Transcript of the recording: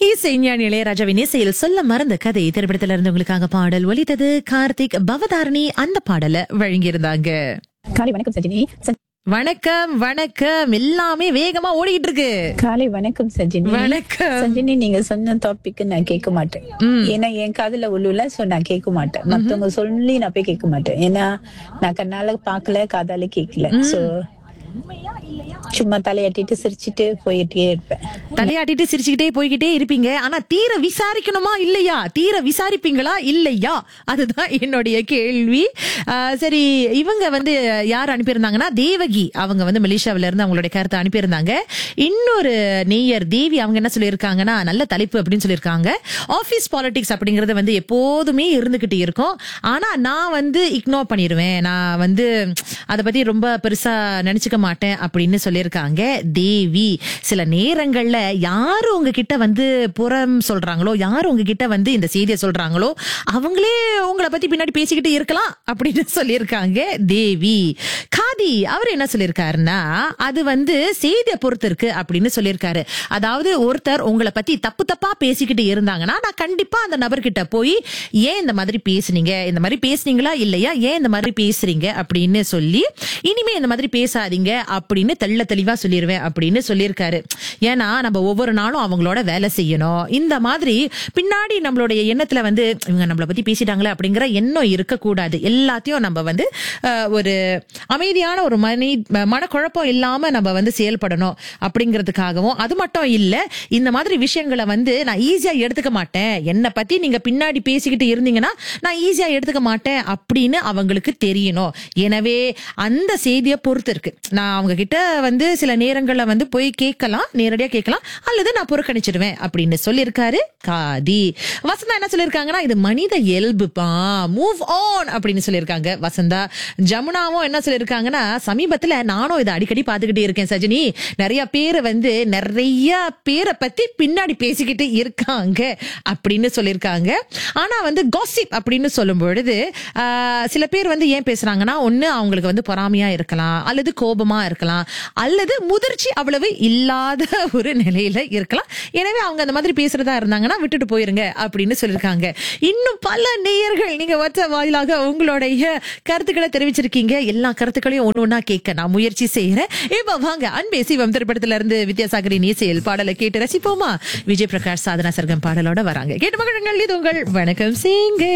இசைஞானி இளையராஜாவின் இசையில் சொல்ல மறந்த கதை திரைப்படத்துல இருந்து உங்களுக்காக பாடல் ஒலித்தது கார்த்திக் பவதாரணி அந்த பாடலை வழங்கியிருந்தாங்க காலை வணக்கம் சஜினி ச- வணக்கம் வணக்கம் எல்லாமே வேகமா ஓடிக்கிட்டு இருக்கு காலை வணக்கம் சஜினி வணக்கம் சஜினி நீங்க சொன்ன டாபிக் நான் கேட்க மாட்டேன் ஏன்னா என் காதுல உள்ளுல சோ நான் கேட்க மாட்டேன் மத்தவங்க சொல்லி நான் போய் கேட்க மாட்டேன் ஏன்னா நான் கண்ணால பாக்கல காதால கேட்கல சோ சும்மா தலையாட்டிட்டு சிரிச்சிட்டு போயிட்டே இருப்பேன் தலையாட்டிட்டு சிரிச்சுக்கிட்டே போய்கிட்டே இருப்பீங்க ஆனா தீர விசாரிக்கணுமா இல்லையா தீர விசாரிப்பீங்களா இல்லையா அதுதான் என்னுடைய கேள்வி ஆஹ் சரி இவங்க வந்து யார் அனுப்பியிருந்தாங்கன்னா தேவகி அவங்க வந்து மலேசியாவில இருந்து அவங்களுடைய கருத்தை அனுப்பியிருந்தாங்க இன்னொரு நேயர் தேவி அவங்க என்ன சொல்லியிருக்காங்கன்னா நல்ல தலைப்பு அப்படின்னு சொல்லியிருக்காங்க ஆபீஸ் பாலிடிக்ஸ் அப்படிங்கறது வந்து எப்போதுமே இருந்துகிட்டு இருக்கும் ஆனா நான் வந்து இக்னோர் பண்ணிடுவேன் நான் வந்து அதை பத்தி ரொம்ப பெருசா நினைச்சுக்க மாட்டேன் அப்படின்னு சொல்லியிருக்காங்க தேவி சில நேரங்கள்ல யாரு உங்ககிட்ட வந்து புறம் சொல்றாங்களோ யாரு உங்ககிட்ட வந்து இந்த செய்தியை சொல்றாங்களோ அவங்களே உங்களை பத்தி பின்னாடி பேசிக்கிட்டு இருக்கலாம் அப்படின்னு சொல்லியிருக்காங்க தேவி காதி அவர் என்ன சொல்லியிருக்காருன்னா அது வந்து செய்தியை பொறுத்து இருக்கு அப்படின்னு சொல்லியிருக்காரு அதாவது ஒருத்தர் உங்களை பத்தி தப்பு தப்பா பேசிக்கிட்டு இருந்தாங்கன்னா நான் கண்டிப்பா அந்த நபர்கிட்ட போய் ஏன் இந்த மாதிரி பேசுனீங்க இந்த மாதிரி பேசுனீங்களா இல்லையா ஏன் இந்த மாதிரி பேசுறீங்க அப்படின்னு சொல்லி இனிமே இந்த மாதிரி பேசாதீங்க அப்படின்னு தெள்ள தெளிவா சொல்லிடுவேன் அப்படின்னு சொல்லியிருக்காரு ஏன்னா நம்ம ஒவ்வொரு நாளும் அவங்களோட வேலை செய்யணும் இந்த மாதிரி பின்னாடி நம்மளுடைய எண்ணத்துல வந்து இவங்க நம்மளை பத்தி பேசிட்டாங்களே அப்படிங்கிற எண்ணம் இருக்கக்கூடாது எல்லாத்தையும் நம்ம வந்து அஹ், ஒரு அமைதியான ஒரு மனி மனக்குழப்பம் இல்லாம நம்ம வந்து செயல்படணும் அப்படிங்கிறதுக்காகவும் அது மட்டும் இல்ல இந்த மாதிரி விஷயங்களை வந்து நான் ஈஸியா எடுத்துக்க மாட்டேன் என்னை பத்தி நீங்க பின்னாடி பேசிக்கிட்டு இருந்தீங்கன்னா நான் ஈஸியா எடுத்துக்க மாட்டேன் அப்படின்னு அவங்களுக்கு தெரியணும் எனவே அந்த செய்தியை பொறுத்து இருக்கு நான் அவங்க கிட்ட வந்து சில நேரங்கள்ல வந்து போய் கேட்கலாம் நேரடியா கேட்கலாம் அல்லது நான் புறக்கணிச்சிடுவேன் அப்படின்னு சொல்லியிருக்காரு காதி வசந்தா என்ன சொல்லியிருக்காங்கன்னா இது மனித இயல்புப்பா மூவ் ஆன் அப்படின்னு சொல்லியிருக்காங்க வசந்தா ஜமுனாவும் என்ன சொல்லியிருக்காங்கன்னா சமீபத்துல நானும் இதை அடிக்கடி பார்த்துக்கிட்டே இருக்கேன் சஜினி நிறைய பேரை வந்து நிறைய பேரை பத்தி பின்னாடி பேசிக்கிட்டு இருக்காங்க அப்படின்னு சொல்லியிருக்காங்க ஆனா வந்து காசிப் அப்படின்னு சொல்லும் பொழுது ஆஹ், சில பேர் வந்து ஏன் பேசுறாங்கன்னா ஒண்ணு அவங்களுக்கு வந்து பொறாமையா இருக்கலாம் அல்லது கோபமா இருக்கலாம் அல்லது முதிர்ச்சி அவ்வளவு இல்லாத ஒரு நிலையில இருக்கலாம் எனவே அவங்க அந்த மாதிரி பேசுறதா இருந்தாங்கன்னா விட்டுட்டு போயிருங்க அப்படின்னு சொல்லியிருக்காங்க இன்னும் பல நேயர்கள் நீங்க வச்ச வாயிலாக உங்களுடைய கருத்துக்களை தெரிவிச்சிருக்கீங்க எல்லா கருத்துக்களையும் ஒண்ணு ஒண்ணா கேட்க நான் முயற்சி செய்யறேன் இப்ப வாங்க அன்பே சிவம் திரைப்படத்துல இருந்து வித்யாசாகரின் இசையில் பாடலை கேட்டு ரசிப்போமா விஜய் பிரகாஷ் சாதனா சர்க்கம் பாடலோட வராங்க கேட்டு மகிழுங்கள் இது உங்கள் வணக்கம் சிங்கே